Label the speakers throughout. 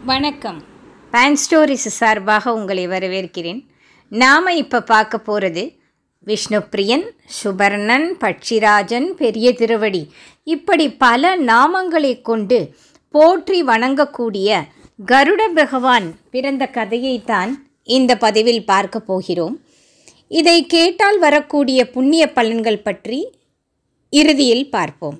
Speaker 1: வணக்கம் pan stories சார்பாக உங்களை வரவேற்கிறேன் நாம் இப்போ பார்க்க போகிறது விஷ்ணுப்பிரியன் சுபர்ணன் பட்சிராஜன் பெரிய திருவடி இப்படி பல நாமங்களை கொண்டு போற்றி வணங்கக்கூடிய கருட பகவான் பிறந்த கதையைத்தான் இந்த பதிவில் பார்க்க போகிறோம் இதை கேட்டால் வரக்கூடிய புண்ணிய பலன்கள் பற்றி இறுதியில் பார்ப்போம்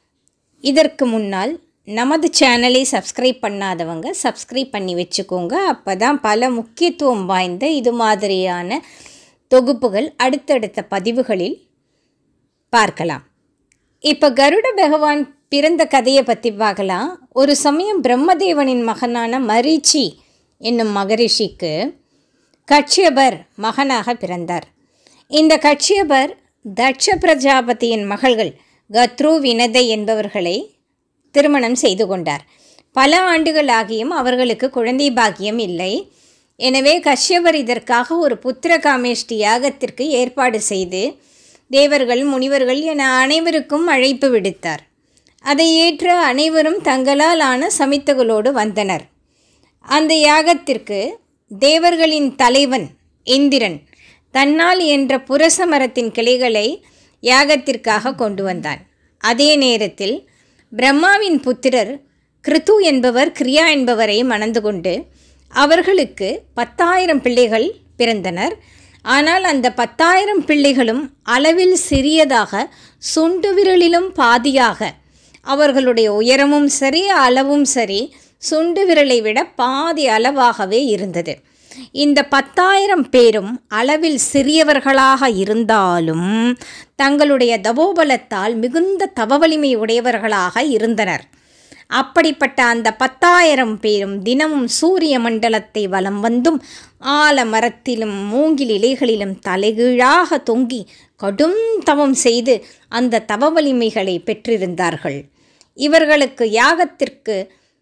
Speaker 1: இதற்கு முன்னால் நமது சேனலை சப்ஸ்கிரைப் பண்ணாதவங்க சப்ஸ்கிரைப் பண்ணி வச்சுக்கோங்க அப்போ தான் பல முக்கியத்துவம் வாய்ந்த இது மாதிரியான தொகுப்புகள் அடுத்தடுத்த பதிவுகளில் பார்க்கலாம் இப்போ கருட பகவான் பிறந்த கதையை பற்றி பார்க்கலாம் ஒரு சமயம் பிரம்மதேவனின் மகனான மரீச்சி என்னும் மகரிஷிக்கு கட்சியபர் மகனாக பிறந்தார் இந்த கட்சியபர் தட்ச பிரஜாபதியின் மகள்கள் கத்ரு வினதை என்பவர்களை திருமணம் செய்து கொண்டார் பல ஆண்டுகள் ஆகியும் அவர்களுக்கு குழந்தை பாக்கியம் இல்லை எனவே கஷ்யபர் இதற்காக ஒரு புத்திர காமேஷ்டி யாகத்திற்கு ஏற்பாடு செய்து தேவர்கள் முனிவர்கள் என அனைவருக்கும் அழைப்பு விடுத்தார் அதை ஏற்று அனைவரும் தங்களால் ஆன சமித்தகளோடு வந்தனர் அந்த யாகத்திற்கு தேவர்களின் தலைவன் இந்திரன் தன்னால் என்ற புரச மரத்தின் கிளைகளை யாகத்திற்காக கொண்டு வந்தான் அதே நேரத்தில் பிரம்மாவின் புத்திரர் கிருத்து என்பவர் கிரியா என்பவரை மணந்து கொண்டு அவர்களுக்கு பத்தாயிரம் பிள்ளைகள் பிறந்தனர் ஆனால் அந்த பத்தாயிரம் பிள்ளைகளும் அளவில் சிறியதாக சுண்டு விரலிலும் பாதியாக அவர்களுடைய உயரமும் சரி அளவும் சரி சுண்டு விரலை விட பாதி அளவாகவே இருந்தது இந்த பத்தாயிரம் பேரும் அளவில் சிறியவர்களாக இருந்தாலும் தங்களுடைய தவோபலத்தால் மிகுந்த தவவலிமை உடையவர்களாக இருந்தனர் அப்படிப்பட்ட அந்த பத்தாயிரம் பேரும் தினமும் சூரிய மண்டலத்தை வலம் வந்தும் ஆல மரத்திலும் மூங்கில் இலைகளிலும் தலைகீழாக தொங்கி கடும் தவம் செய்து அந்த தவ வலிமைகளை பெற்றிருந்தார்கள் இவர்களுக்கு யாகத்திற்கு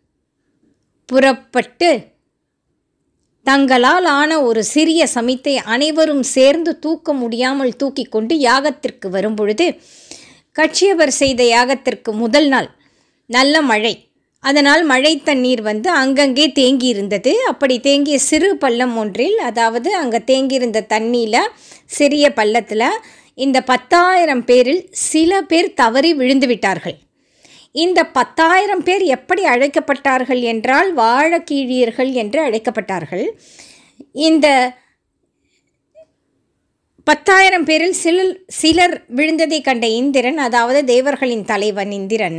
Speaker 1: புறப்பட்டு தங்களால் ஆன ஒரு சிறிய சமித்தை அனைவரும் சேர்ந்து தூக்க முடியாமல் தூக்கி கொண்டு யாகத்திற்கு வரும்பொழுது கட்சியவர் செய்த யாகத்திற்கு முதல் நாள் நல்ல மழை அதனால் மழை தண்ணீர் வந்து அங்கங்கே தேங்கி இருந்தது அப்படி தேங்கிய சிறு பள்ளம் ஒன்றில் அதாவது அங்கே தேங்கியிருந்த தண்ணியில் சிறிய பள்ளத்தில் இந்த பத்தாயிரம் பேரில் சில பேர் தவறி விழுந்து விட்டார்கள் இந்த பத்தாயிரம் பேர் எப்படி அழைக்கப்பட்டார்கள் என்றால் வாழக்கீழியர்கள் என்று அழைக்கப்பட்டார்கள் இந்த பத்தாயிரம் பேரில் சிலர் சிலர் விழுந்ததை கண்ட இந்திரன் அதாவது தேவர்களின் தலைவன் இந்திரன்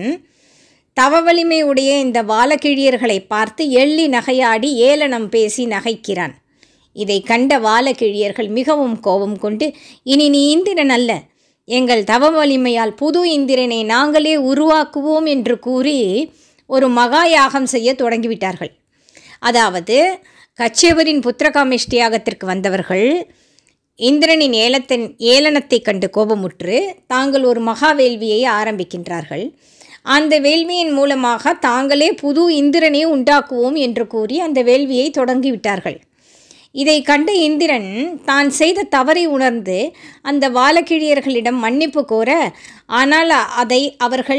Speaker 1: தவ வலிமை உடைய இந்த வாலக்கிழியர்களை பார்த்து எள்ளி நகையாடி ஏளனம் பேசி நகைக்கிறான் இதை கண்ட வாலக்கிழியர்கள் மிகவும் கோபம் கொண்டு இனி நீ இந்திரன் அல்ல எங்கள் தவ வலிமையால் புது இந்திரனை நாங்களே உருவாக்குவோம் என்று கூறி ஒரு மகா யாகம் செய்ய தொடங்கிவிட்டார்கள் அதாவது கச்சேவரின் புத்திரகாமேஷ்டி யாகத்திற்கு வந்தவர்கள் இந்திரனின் ஏலத்தின் ஏளனத்தை கண்டு கோபமுற்று தாங்கள் ஒரு மகா வேள்வியை ஆரம்பிக்கின்றார்கள் அந்த வேள்வியின் மூலமாக தாங்களே புது இந்திரனை உண்டாக்குவோம் என்று கூறி அந்த வேள்வியை தொடங்கிவிட்டார்கள் இதை கண்ட இந்திரன் தான் செய்த தவறை உணர்ந்து அந்த வாலக்கிழியர்களிடம் மன்னிப்பு கோர ஆனால் அதை அவர்கள்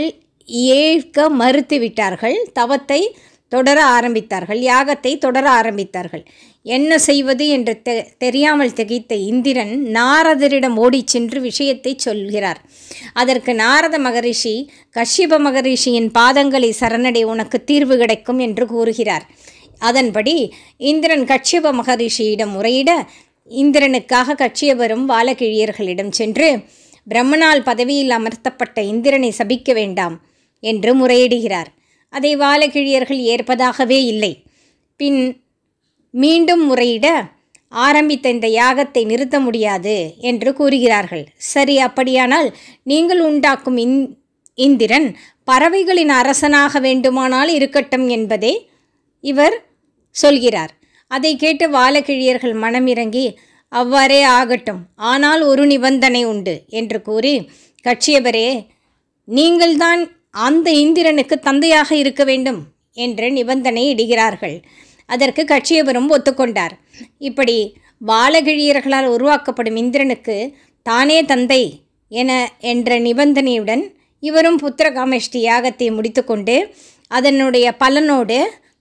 Speaker 1: ஏற்க மறுத்து விட்டார்கள் தவத்தை தொடர ஆரம்பித்தார்கள் யாகத்தை தொடர ஆரம்பித்தார்கள் என்ன செய்வது என்று தெ தெரியாமல் திகைத்த இந்திரன் நாரதரிடம் ஓடிச் சென்று விஷயத்தை சொல்கிறார் அதற்கு நாரத மகரிஷி கஷ்யப மகரிஷியின் பாதங்களை சரணடை உனக்கு தீர்வு கிடைக்கும் என்று கூறுகிறார் அதன்படி இந்திரன் கட்சியப மகரிஷியிடம் முறையிட இந்திரனுக்காக கட்சியபரும் வாலக்கிழியர்களிடம் சென்று பிரம்மனால் பதவியில் அமர்த்தப்பட்ட இந்திரனை சபிக்க வேண்டாம் என்று முறையிடுகிறார் அதை வாலக்கிழியர்கள் ஏற்பதாகவே இல்லை பின் மீண்டும் முறையிட ஆரம்பித்த இந்த யாகத்தை நிறுத்த முடியாது என்று கூறுகிறார்கள் சரி அப்படியானால் நீங்கள் உண்டாக்கும் இந் இந்திரன் பறவைகளின் அரசனாக வேண்டுமானால் இருக்கட்டும் என்பதே இவர் சொல்கிறார் அதை கேட்டு வாலக்கிழியர்கள் மனமிறங்கி அவ்வாறே ஆகட்டும் ஆனால் ஒரு நிபந்தனை உண்டு என்று கூறி கட்சியவரே நீங்கள்தான் அந்த இந்திரனுக்கு தந்தையாக இருக்க வேண்டும் என்ற நிபந்தனை இடுகிறார்கள் அதற்கு கட்சியவரும் ஒத்துக்கொண்டார் இப்படி பாலகிழியர்களால் உருவாக்கப்படும் இந்திரனுக்கு தானே தந்தை என என்ற நிபந்தனையுடன் இவரும் புத்திர காமேஷ்டி யாகத்தை முடித்துக்கொண்டு அதனுடைய பலனோடு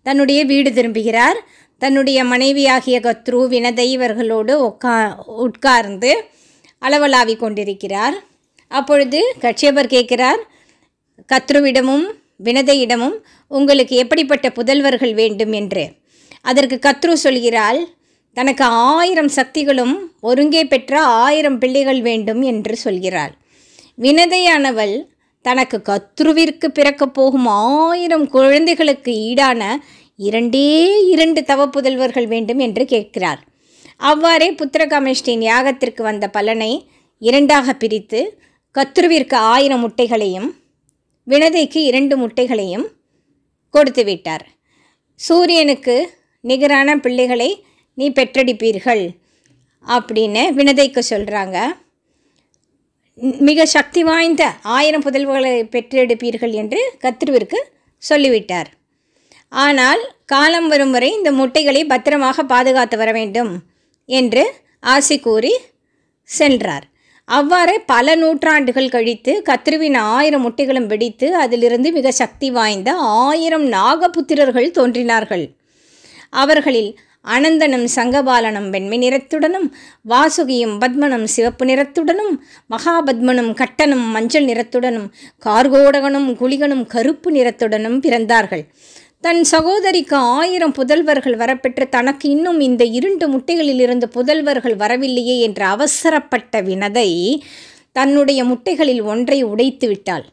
Speaker 1: தன்னுடைய வீடு திரும்புகிறார் தன்னுடைய மனைவியாகிய கத்ரு வினதை இவர்களோடு உட்கா உட்கார்ந்து அளவலாவி கொண்டிருக்கிறார் அப்பொழுது கட்சியபர் கேட்கிறார் கத்ருவிடமும் வினதையிடமும் உங்களுக்கு எப்படிப்பட்ட புதல்வர்கள் வேண்டும் என்று அதற்கு கத்ரு சொல்கிறாள் தனக்கு ஆயிரம் சக்திகளும் ஒருங்கே பெற்ற ஆயிரம் பிள்ளைகள் வேண்டும் என்று சொல்கிறாள் வினதையானவள் தனக்கு கத்ருவிற்கு பிறக்கப் போகும் ஆயிரம் குழந்தைகளுக்கு ஈடான இரண்டே இரண்டு தவ புதல்வர்கள் வேண்டும் என்று கேட்கிறார் அவ்வாறே புத்திரகாமேஷ்டின் யாகத்திற்கு வந்த பலனை இரண்டாக பிரித்து கத்ருவிற்கு ஆயிரம் முட்டைகளையும் வினதைக்கு இரண்டு முட்டைகளையும் கொடுத்து விட்டார் சூரியனுக்கு நிகரான பிள்ளைகளை நீ பெற்றெடுப்பீர்கள் அப்படின்னு வினதைக்கு சொல்கிறாங்க மிக சக்தி வாய்ந்த ஆயிரம் புதல்வர்களை பெற்றெடுப்பீர்கள் என்று கத்ருவிற்கு சொல்லிவிட்டார் ஆனால் காலம் வரும் வரை இந்த முட்டைகளை பத்திரமாக பாதுகாத்து வர வேண்டும் என்று ஆசி கூறி சென்றார் அவ்வாறே பல நூற்றாண்டுகள் கழித்து கத்ருவின் ஆயிரம் முட்டைகளும் வெடித்து அதிலிருந்து மிக சக்தி வாய்ந்த ஆயிரம் நாகபுத்திரர்கள் தோன்றினார்கள் அவர்களில் அனந்தனும் சங்கபாலனும் வெண்மை நிறத்துடனும் வாசுகியும் பத்மனும் சிவப்பு நிறத்துடனும் மகாபத்மனும் கட்டனும் மஞ்சள் நிறத்துடனும் கார்கோடகனும் குளிகனும் கருப்பு நிறத்துடனும் பிறந்தார்கள் தன் சகோதரிக்கு ஆயிரம் புதல்வர்கள் வரப்பெற்று தனக்கு இன்னும் இந்த இரண்டு முட்டைகளில் இருந்து புதல்வர்கள் வரவில்லையே என்று அவசரப்பட்ட வினதை தன்னுடைய முட்டைகளில் ஒன்றை உடைத்து விட்டாள்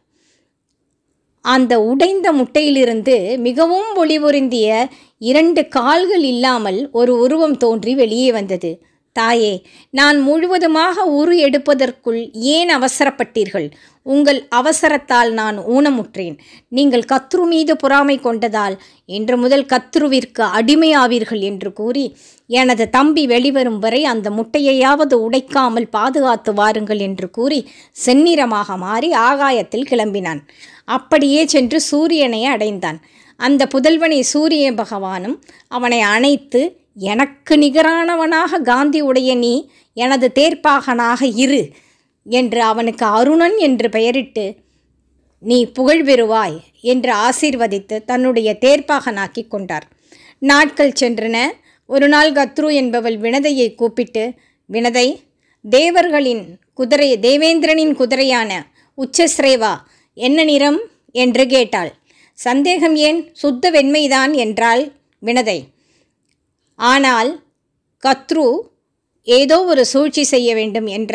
Speaker 1: அந்த உடைந்த முட்டையிலிருந்து மிகவும் ஒளிபொருந்திய இரண்டு கால்கள் இல்லாமல் ஒரு உருவம் தோன்றி வெளியே வந்தது தாயே நான் முழுவதுமாக உரு எடுப்பதற்குள் ஏன் அவசரப்பட்டீர்கள் உங்கள் அவசரத்தால் நான் ஊனமுற்றேன் நீங்கள் கத்ரு மீது பொறாமை கொண்டதால் இன்று முதல் கத்ருவிற்கு அடிமையாவீர்கள் என்று கூறி எனது தம்பி வெளிவரும் வரை அந்த முட்டையையாவது உடைக்காமல் பாதுகாத்து வாருங்கள் என்று கூறி செந்நிறமாக மாறி ஆகாயத்தில் கிளம்பினான் அப்படியே சென்று சூரியனை அடைந்தான் அந்த புதல்வனை சூரிய பகவானும் அவனை அணைத்து எனக்கு நிகரானவனாக காந்தி உடைய நீ எனது தேர்ப்பாகனாக இரு என்று அவனுக்கு அருணன் என்று பெயரிட்டு நீ புகழ் பெறுவாய் என்று ஆசீர்வதித்து தன்னுடைய தேர்ப்பாகனாக்கி கொண்டார் நாட்கள் சென்றன ஒரு நாள் கத்ரு என்பவள் வினதையை கூப்பிட்டு வினதை தேவர்களின் குதிரை தேவேந்திரனின் குதிரையான உச்சஸ்ரேவா என்ன நிறம் என்று கேட்டாள் சந்தேகம் ஏன் சுத்த வெண்மைதான் என்றாள் வினதை ஆனால் கத்ரு ஏதோ ஒரு சூழ்ச்சி செய்ய வேண்டும் என்ற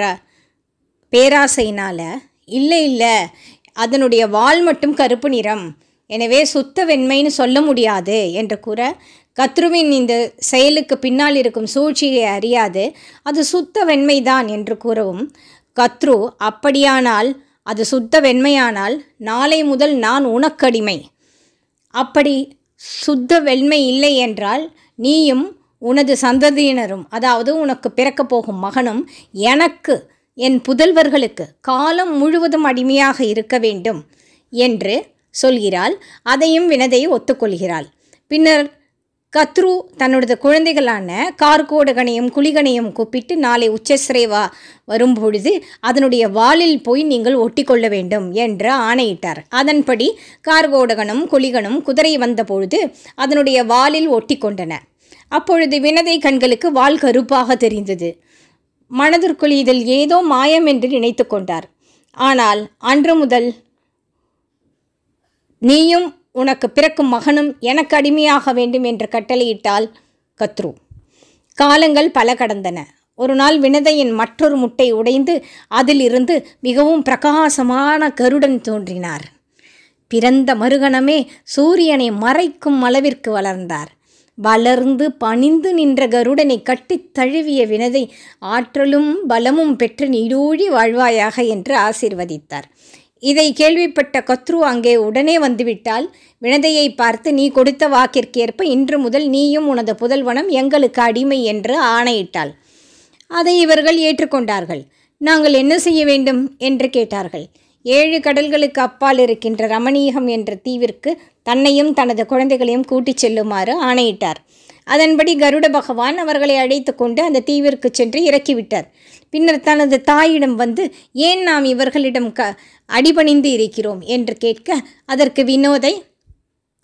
Speaker 1: பேராசையினால் இல்லை இல்லை அதனுடைய வால் மட்டும் கருப்பு நிறம் எனவே சுத்த வெண்மைன்னு சொல்ல முடியாது என்று கூற கத்ருவின் இந்த செயலுக்கு பின்னால் இருக்கும் சூழ்ச்சியை அறியாது அது சுத்த வெண்மைதான் என்று கூறவும் கத்ரு அப்படியானால் அது சுத்த வெண்மையானால் நாளை முதல் நான் உனக்கடிமை அப்படி சுத்த வெண்மை இல்லை என்றால் நீயும் உனது சந்ததியினரும் அதாவது உனக்கு பிறக்கப் போகும் மகனும் எனக்கு என் புதல்வர்களுக்கு காலம் முழுவதும் அடிமையாக இருக்க வேண்டும் என்று சொல்கிறாள் அதையும் வினதை ஒத்துக்கொள்கிறாள் பின்னர் கத்ரு தன்னோட குழந்தைகளான கார்கோடகனையும் குளிகனையும் கூப்பிட்டு நாளை உச்சஸ்ரேவா வரும்பொழுது அதனுடைய வாலில் போய் நீங்கள் ஒட்டிக்கொள்ள வேண்டும் என்று ஆணையிட்டார் அதன்படி கார்கோடகனும் குளிகனும் குதிரை வந்தபொழுது அதனுடைய வாலில் ஒட்டிக்கொண்டன அப்பொழுது வினதை கண்களுக்கு வால் கருப்பாக தெரிந்தது மனதிற்குள் இதில் ஏதோ மாயம் என்று நினைத்து கொண்டார் ஆனால் அன்று முதல் நீயும் உனக்கு பிறக்கும் மகனும் எனக்கு அடிமையாக வேண்டும் என்று கட்டளையிட்டால் கத்ரு காலங்கள் பல கடந்தன ஒரு நாள் வினதையின் மற்றொரு முட்டை உடைந்து அதிலிருந்து மிகவும் பிரகாசமான கருடன் தோன்றினார் பிறந்த மறுகணமே சூரியனை மறைக்கும் அளவிற்கு வளர்ந்தார் வளர்ந்து பணிந்து நின்ற கருடனை கட்டித் தழுவிய வினதை ஆற்றலும் பலமும் பெற்று நீடூழி வாழ்வாயாக என்று ஆசீர்வதித்தார் இதை கேள்விப்பட்ட கத்ரு அங்கே உடனே வந்துவிட்டால் வினதையை பார்த்து நீ கொடுத்த வாக்கிற்கேற்ப இன்று முதல் நீயும் உனது புதல்வனம் எங்களுக்கு அடிமை என்று ஆணையிட்டாள் அதை இவர்கள் ஏற்றுக்கொண்டார்கள் நாங்கள் என்ன செய்ய வேண்டும் என்று கேட்டார்கள் ஏழு கடல்களுக்கு அப்பால் இருக்கின்ற ரமணீகம் என்ற தீவிற்கு தன்னையும் தனது குழந்தைகளையும் கூட்டிச் செல்லுமாறு ஆணையிட்டார் அதன்படி கருட பகவான் அவர்களை அழைத்து கொண்டு அந்த தீவிற்கு சென்று இறக்கிவிட்டார் பின்னர் தனது தாயிடம் வந்து ஏன் நாம் இவர்களிடம் க அடிபணிந்து இருக்கிறோம் என்று கேட்க அதற்கு வினோதை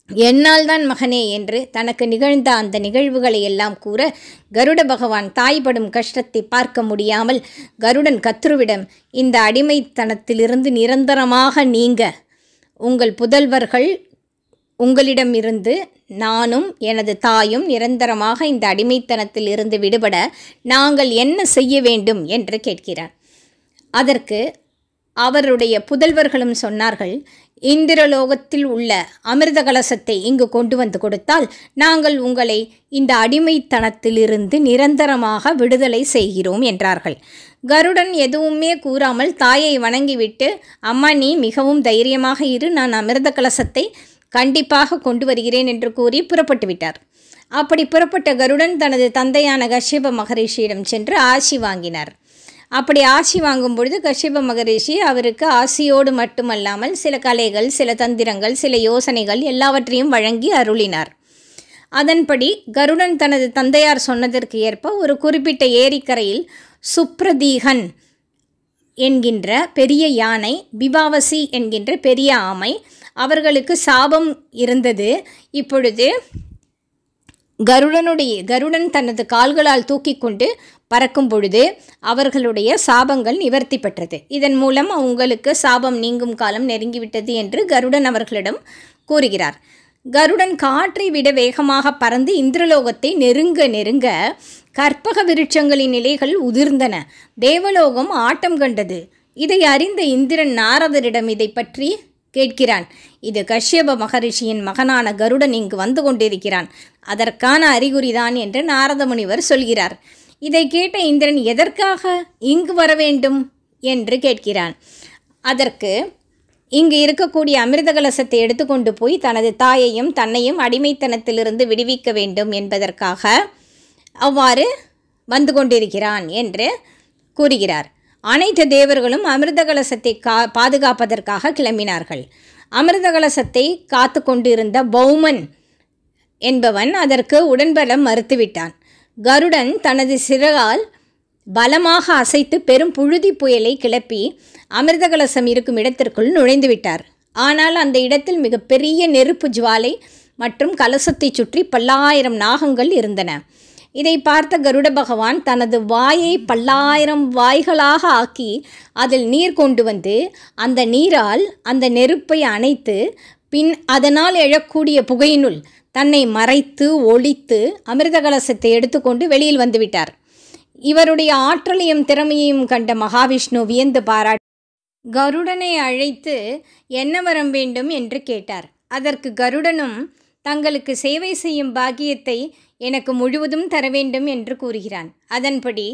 Speaker 1: என்னால் தான் மகனே என்று தனக்கு நிகழ்ந்த அந்த நிகழ்வுகளை எல்லாம் கூற கருட பகவான் தாய்படும் கஷ்டத்தை பார்க்க முடியாமல் கருடன் கத்ருவிடம் இந்த அடிமைத்தனத்திலிருந்து நிரந்தரமாக நீங்க உங்கள் புதல்வர்கள் உங்களிடமிருந்து நானும் எனது தாயும் நிரந்தரமாக இந்த அடிமைத்தனத்தில் இருந்து விடுபட நாங்கள் என்ன செய்ய வேண்டும் என்று கேட்கிறார் அதற்கு அவருடைய புதல்வர்களும் சொன்னார்கள் இந்திரலோகத்தில் உள்ள அமிர்த கலசத்தை இங்கு கொண்டு வந்து கொடுத்தால் நாங்கள் உங்களை இந்த அடிமைத்தனத்திலிருந்து நிரந்தரமாக விடுதலை செய்கிறோம் என்றார்கள் கருடன் எதுவுமே கூறாமல் தாயை வணங்கிவிட்டு அம்மா நீ மிகவும் தைரியமாக இரு நான் அமிர்த கலசத்தை கண்டிப்பாக கொண்டு வருகிறேன் என்று கூறி புறப்பட்டு விட்டார் அப்படி புறப்பட்ட கருடன் தனது தந்தையான கஷ்யப மகரிஷியிடம் சென்று ஆசி வாங்கினார் அப்படி ஆசி வாங்கும் பொழுது கஷ்யப மகரிஷி அவருக்கு ஆசியோடு மட்டுமல்லாமல் சில கலைகள் சில தந்திரங்கள் சில யோசனைகள் எல்லாவற்றையும் வழங்கி அருளினார் அதன்படி கருடன் தனது தந்தையார் சொன்னதற்கு ஏற்ப ஒரு குறிப்பிட்ட ஏரிக்கரையில் சுப்ரதீகன் என்கின்ற பெரிய யானை பிபாவசி என்கின்ற பெரிய ஆமை அவர்களுக்கு சாபம் இருந்தது இப்பொழுது கருடனுடைய கருடன் தனது கால்களால் தூக்கி கொண்டு பறக்கும் பொழுது அவர்களுடைய சாபங்கள் நிவர்த்தி பெற்றது இதன் மூலம் அவங்களுக்கு சாபம் நீங்கும் காலம் நெருங்கிவிட்டது என்று கருடன் அவர்களிடம் கூறுகிறார் கருடன் காற்றை விட வேகமாக பறந்து இந்திரலோகத்தை நெருங்க நெருங்க கற்பக விருட்சங்களின் இலைகள் உதிர்ந்தன தேவலோகம் ஆட்டம் கண்டது இதை அறிந்த இந்திரன் நாரதரிடம் இதை பற்றி கேட்கிறான் இது கஷ்யப மகரிஷியின் மகனான கருடன் இங்கு வந்து கொண்டிருக்கிறான் அதற்கான அறிகுறிதான் என்று நாரத முனிவர் சொல்கிறார் இதை கேட்ட இந்திரன் எதற்காக இங்கு வர வேண்டும் என்று கேட்கிறான் அதற்கு இங்கு இருக்கக்கூடிய அமிர்த கலசத்தை எடுத்துக்கொண்டு போய் தனது தாயையும் தன்னையும் அடிமைத்தனத்திலிருந்து விடுவிக்க வேண்டும் என்பதற்காக அவ்வாறு வந்து கொண்டிருக்கிறான் என்று கூறுகிறார் அனைத்து தேவர்களும் அமிர்த கலசத்தை கா பாதுகாப்பதற்காக கிளம்பினார்கள் அமிர்த கலசத்தை காத்து கொண்டிருந்த பௌமன் என்பவன் அதற்கு உடன்பலம் மறுத்துவிட்டான் கருடன் தனது சிறகால் பலமாக அசைத்து பெரும் புழுதி புயலை கிளப்பி அமிர்த கலசம் இருக்கும் இடத்திற்குள் நுழைந்து விட்டார் ஆனால் அந்த இடத்தில் மிகப்பெரிய நெருப்பு ஜுவாலை மற்றும் கலசத்தை சுற்றி பல்லாயிரம் நாகங்கள் இருந்தன இதை பார்த்த கருட பகவான் தனது வாயை பல்லாயிரம் வாய்களாக ஆக்கி அதில் நீர் கொண்டு வந்து அந்த நீரால் அந்த நெருப்பை அணைத்து பின் அதனால் எழக்கூடிய புகையினுள் தன்னை மறைத்து ஒழித்து அமிர்த கலசத்தை எடுத்துக்கொண்டு வெளியில் வந்துவிட்டார் இவருடைய ஆற்றலையும் திறமையையும் கண்ட மகாவிஷ்ணு வியந்து பாராட்டி கருடனை அழைத்து என்ன வரம் வேண்டும் என்று கேட்டார் அதற்கு கருடனும் தங்களுக்கு சேவை செய்யும் பாக்கியத்தை எனக்கு முழுவதும் தர வேண்டும் என்று கூறுகிறான் அதன்படி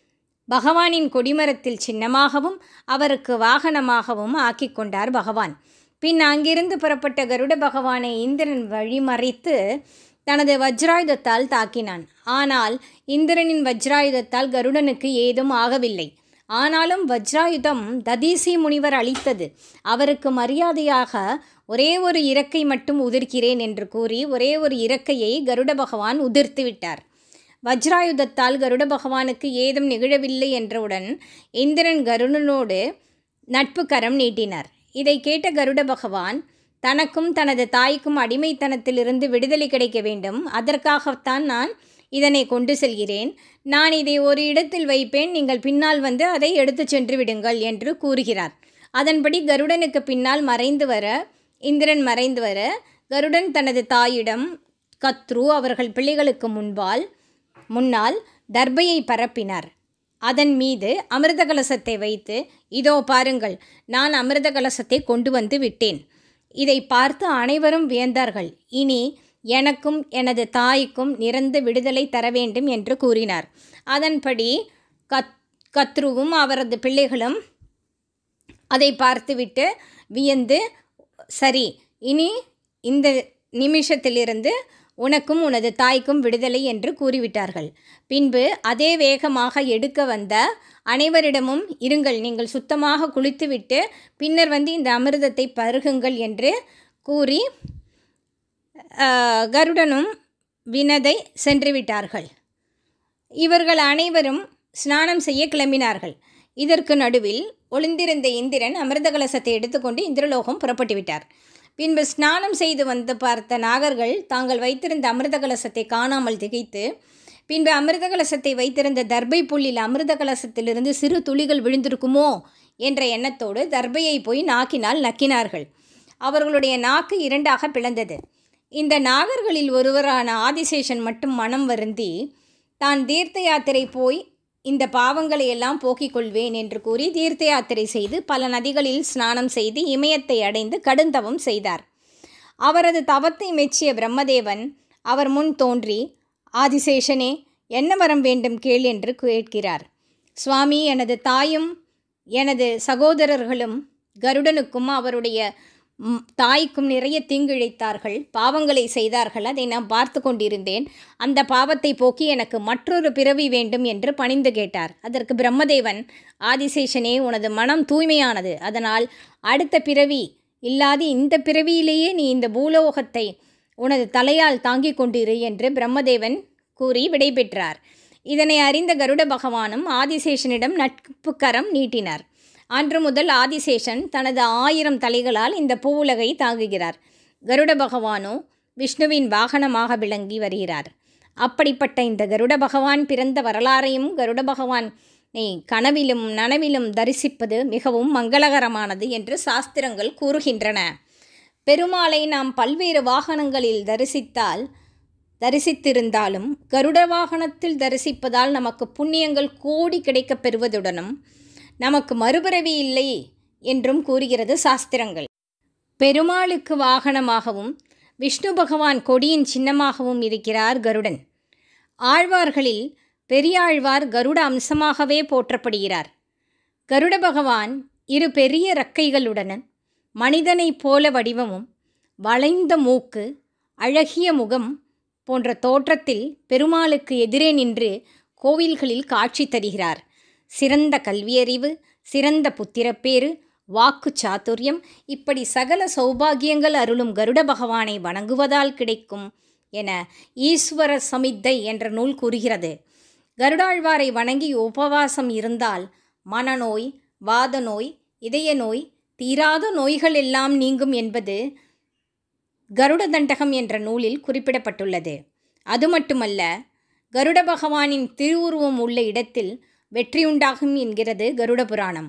Speaker 1: பகவானின் கொடிமரத்தில் சின்னமாகவும் அவருக்கு வாகனமாகவும் ஆக்கிக் கொண்டார் பகவான் பின் அங்கிருந்து புறப்பட்ட கருட பகவானை இந்திரன் வழிமறைத்து தனது வஜ்ராயுதத்தால் தாக்கினான் ஆனால் இந்திரனின் வஜ்ராயுதத்தால் கருடனுக்கு ஏதும் ஆகவில்லை ஆனாலும் வஜ்ராயுதம் ததீசி முனிவர் அளித்தது அவருக்கு மரியாதையாக ஒரே ஒரு இறக்கை மட்டும் உதிர்க்கிறேன் என்று கூறி ஒரே ஒரு இறக்கையை கருட பகவான் உதிர்த்து விட்டார் வஜ்ராயுதத்தால் கருட பகவானுக்கு ஏதும் நிகழவில்லை என்றவுடன் இந்திரன் கருடனோடு நட்பு கரம் நீட்டினார் இதை கேட்ட கருட பகவான் தனக்கும் தனது தாய்க்கும் அடிமைத்தனத்திலிருந்து விடுதலை கிடைக்க வேண்டும் அதற்காகத்தான் நான் இதனை கொண்டு செல்கிறேன் நான் இதை ஒரு இடத்தில் வைப்பேன் நீங்கள் பின்னால் வந்து அதை எடுத்துச் சென்று விடுங்கள் என்று கூறுகிறார் அதன்படி கருடனுக்கு பின்னால் மறைந்து வர இந்திரன் மறைந்து வர கருடன் தனது தாயிடம் கத்ரு அவர்கள் பிள்ளைகளுக்கு முன்பால் முன்னால் தர்பையை பரப்பினார் அதன் மீது அமிர்த கலசத்தை வைத்து இதோ பாருங்கள் நான் அமிர்த கலசத்தை கொண்டு வந்து விட்டேன் இதை பார்த்து அனைவரும் வியந்தார்கள் இனி எனக்கும் எனது தாய்க்கும் நிறந்த விடுதலை தர வேண்டும் என்று கூறினார் அதன்படி கத் கத்ருவும் அவரது பிள்ளைகளும் அதை பார்த்துவிட்டு வியந்து சரி இனி இந்த நிமிஷத்திலிருந்து உனக்கும் உனது தாய்க்கும் விடுதலை என்று கூறிவிட்டார்கள் பின்பு அதே வேகமாக எடுக்க வந்த அனைவரிடமும் இருங்கள் நீங்கள் சுத்தமாக குளித்துவிட்டு பின்னர் வந்து இந்த அமிர்தத்தை பருகுங்கள் என்று கூறி கருடனும் வினதை சென்று விட்டார்கள் இவர்கள் அனைவரும் ஸ்நானம் செய்ய கிளம்பினார்கள் இதற்கு நடுவில் ஒளிந்திருந்த இந்திரன் அமிர்த கலசத்தை எடுத்துக்கொண்டு இந்திரலோகம் புறப்பட்டு விட்டார் பின்பு ஸ்நானம் செய்து வந்து பார்த்த நாகர்கள் தாங்கள் வைத்திருந்த அமிர்த கலசத்தை காணாமல் திகைத்து பின்பு அமிர்த கலசத்தை வைத்திருந்த தர்பை புல்லில் அமிர்த கலசத்திலிருந்து சிறு துளிகள் விழுந்திருக்குமோ என்ற எண்ணத்தோடு தர்பையை போய் நாக்கினால் நக்கினார்கள் அவர்களுடைய நாக்கு இரண்டாக பிளந்தது இந்த நாகர்களில் ஒருவரான ஆதிசேஷன் மட்டும் மனம் வருந்தி தான் தீர்த்த யாத்திரை போய் இந்த பாவங்களை எல்லாம் போக்கிக் கொள்வேன் என்று கூறி தீர்த்த யாத்திரை செய்து பல நதிகளில் ஸ்நானம் செய்து இமயத்தை அடைந்து கடுந்தவம் செய்தார் அவரது தவத்தை மெச்சிய பிரம்மதேவன் அவர் முன் தோன்றி ஆதிசேஷனே என்ன வரம் வேண்டும் கேள் என்று கேட்கிறார் சுவாமி எனது தாயும் எனது சகோதரர்களும் கருடனுக்கும் அவருடைய ம், தாய்க்கும் நிறைய தீங்கிழைத்தார்கள் பாவங்களை செய்தார்கள் அதை நான் பார்த்து கொண்டிருந்தேன் அந்த பாவத்தை போக்கி எனக்கு மற்றொரு பிறவி வேண்டும் என்று பணிந்து கேட்டார் அதற்கு பிரம்மதேவன் ஆதிசேஷனே உனது மனம் தூய்மையானது அதனால் அடுத்த பிறவி இல்லாது இந்த பிறவியிலேயே நீ இந்த பூலோகத்தை உனது தலையால் தாங்கிக் கொண்டிரு என்று பிரம்மதேவன் கூறி விடைபெற்றார் இதனை அறிந்த கருட பகவானும் ஆதிசேஷனிடம் நட்பு கரம் நீட்டினார் அன்று முதல் ஆதிசேஷன் தனது ஆயிரம் தலைகளால் இந்த பூவுலகை தாங்குகிறார் கருட பகவானோ விஷ்ணுவின் வாகனமாக விளங்கி வருகிறார் அப்படிப்பட்ட இந்த கருட பகவான் பிறந்த வரலாறையும் கருட பகவானை கனவிலும் நனவிலும் தரிசிப்பது மிகவும் மங்களகரமானது என்று சாஸ்திரங்கள் கூறுகின்றன பெருமாளை நாம் பல்வேறு வாகனங்களில் தரிசித்தால் தரிசித்திருந்தாலும் கருட வாகனத்தில் தரிசிப்பதால் நமக்கு புண்ணியங்கள் கோடி கிடைக்கப் பெறுவதுடனும் நமக்கு மறுபிறவி இல்லை என்றும் கூறுகிறது சாஸ்திரங்கள் பெருமாளுக்கு வாகனமாகவும் விஷ்ணு பகவான் கொடியின் சின்னமாகவும் இருக்கிறார் கருடன் ஆழ்வார்களில் பெரியாழ்வார் கருட அம்சமாகவே போற்றப்படுகிறார் கருட பகவான் இரு பெரிய இறக்கைகளுடன் மனிதனைப் போல வடிவமும் வளைந்த மூக்கு அழகிய முகம் போன்ற தோற்றத்தில் பெருமாளுக்கு எதிரே நின்று கோவில்களில் காட்சி தருகிறார் சிறந்த கல்வியறிவு சிறந்த புத்திரப்பேறு வாக்கு சாதுரியம் இப்படி சகல சௌபாகியங்கள் அருளும் கருட பகவானை வணங்குவதால் கிடைக்கும் என ஈஸ்வர சமித்தை என்ற நூல் கூறுகிறது கருடாழ்வாரை வணங்கி உபவாசம் இருந்தால் மனநோய் வாத நோய் இதய நோய் தீராத நோய்கள் எல்லாம் நீங்கும் என்பது கருட தண்டகம் என்ற நூலில் குறிப்பிடப்பட்டுள்ளது அது மட்டுமல்ல கருட பகவானின் திருவுருவம் உள்ள இடத்தில் வெற்றியுண்டாகும் என்கிறது கருட புராணம்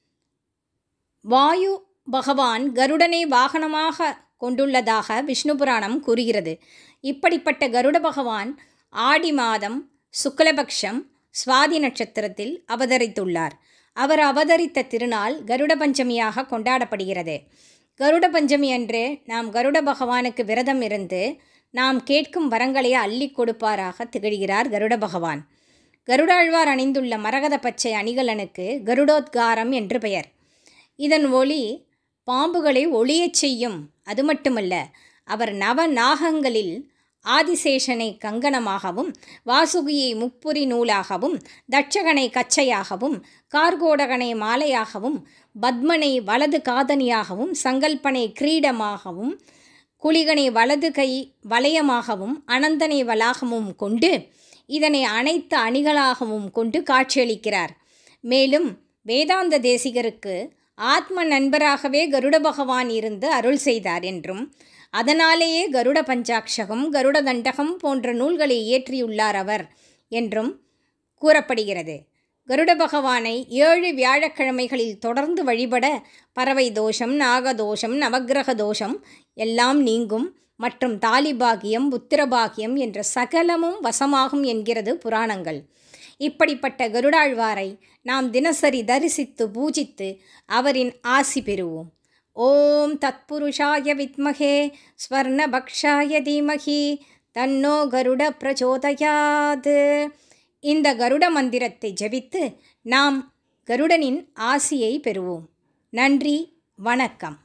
Speaker 1: வாயு பகவான் கருடனை வாகனமாக கொண்டுள்ளதாக விஷ்ணு புராணம் கூறுகிறது இப்படிப்பட்ட கருட பகவான் ஆடி மாதம் சுக்லபக்ஷம் சுவாதி நட்சத்திரத்தில் அவதரித்துள்ளார் அவர் அவதரித்த திருநாள் கருட பஞ்சமியாக கொண்டாடப்படுகிறது கருட பஞ்சமி அன்று நாம் கருட பகவானுக்கு விரதம் இருந்து நாம் கேட்கும் வரங்களை அள்ளி கொடுப்பாராக திகழ்கிறார் கருட பகவான் கருடாழ்வார் அணிந்துள்ள மரகத பச்சை அணிகலனுக்கு கருடோத்காரம் என்று பெயர் இதன் ஒளி பாம்புகளை ஒளியச் செய்யும் அது மட்டுமல்ல அவர் நவ நாகங்களில் ஆதிசேஷனை கங்கணமாகவும் வாசுகியை முப்புரி நூலாகவும் தட்சகனை கச்சையாகவும் கார்கோடகனை மாலையாகவும் பத்மனை வலது காதணியாகவும் சங்கல்பனை கிரீடமாகவும் குளிகனை வலது கை வளையமாகவும் அனந்தனை வளாகமும் கொண்டு இதனை அனைத்து அணிகளாகவும் கொண்டு காட்சியளிக்கிறார் மேலும் வேதாந்த தேசிகருக்கு ஆத்ம நண்பராகவே கருட பகவான் இருந்து அருள் செய்தார் என்றும் அதனாலேயே கருட பஞ்சாட்சகம் கருட தண்டகம் போன்ற நூல்களை இயற்றியுள்ளார் அவர் என்றும் கூறப்படுகிறது கருட பகவானை ஏழு வியாழக்கிழமைகளில் தொடர்ந்து வழிபட பறவை தோஷம் நாகதோஷம் நவக்கிரக தோஷம் எல்லாம் நீங்கும் மற்றும் தாலிபாகியம் புத்திரபாகியம் என்ற சகலமும் வசமாகும் என்கிறது புராணங்கள் இப்படிப்பட்ட கருடாழ்வாரை நாம் தினசரி தரிசித்து பூஜித்து அவரின் ஆசி பெறுவோம் ஓம் தத்புருஷாய வித்மகே ஸ்வர்ணபக்ஷாய தீமகி தன்னோ கருட பிரச்சோதயாது இந்த கருட மந்திரத்தை ஜபித்து நாம் கருடனின் ஆசியை பெறுவோம் நன்றி வணக்கம்